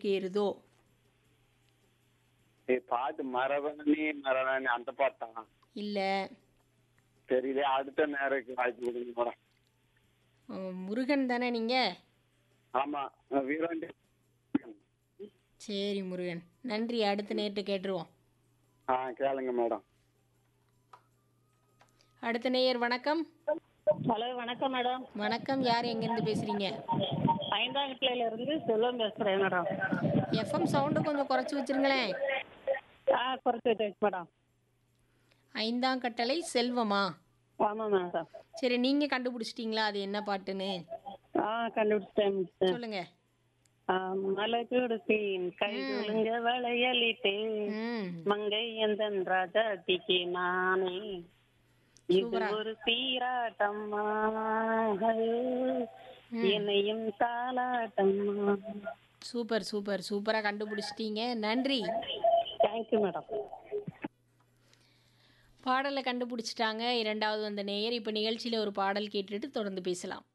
தேருதோ ஏய், பாட்டு மரவணி மரவணி அந்த பாட்டா இல்ல தெரியல அடுத்த நேரம் வாய்ப்பு கொடுங்க மேடம் அஹ், முருகன் தானே நீங்க ஆமா வீராண்டி சரி முருகன் நன்றி அடுத்த நேற்று கேட்டுருவோம் ஆ கேளுங்க மேடம் அடுத்த நேயர் வணக்கம் ஹலோ வணக்கம் மேடம் வணக்கம் யார் எங்கேருந்து பேசுறீங்க ஐந்தாம் கிளையில இருந்து செல்வம் பேசுறேன் மேடம் எஃப்எம் சவுண்டு கொஞ்சம் குறைச்சி வச்சிருங்களேன் ஆ குறைச்சி வச்சு மேடம் ஐந்தாம் கட்டளை செல்வமா ஆமாம் மேடம் சரி நீங்க கண்டுபிடிச்சிட்டீங்களா அது என்ன பாட்டுன்னு ஆ கண்டுபிடிச்சிட்டேன் மிஸ்டர். சொல்லுங்க ஆ, மலை கொடுத்தேன் கை ஒழுங்க வளையலிட்டேன் ம் மங்கை எந்தன் ராஜாத்திக்கு நானே இது சூப்பரா. ஒரு சீராட்டம்மா என்னையும் தாலாட்டம்மா சூப்பர் சூப்பர் சூப்பரா கண்டுபிடிச்சிட்டீங்க நன்றி தேங்க்யூ மேடம் பாடலை கண்டுபிடிச்சிட்டாங்க இரண்டாவது வந்த நேயர் இப்போ நிகழ்ச்சியில் ஒரு பாடல் கேட்டுட்டு தொடர்ந்து பேசலாம்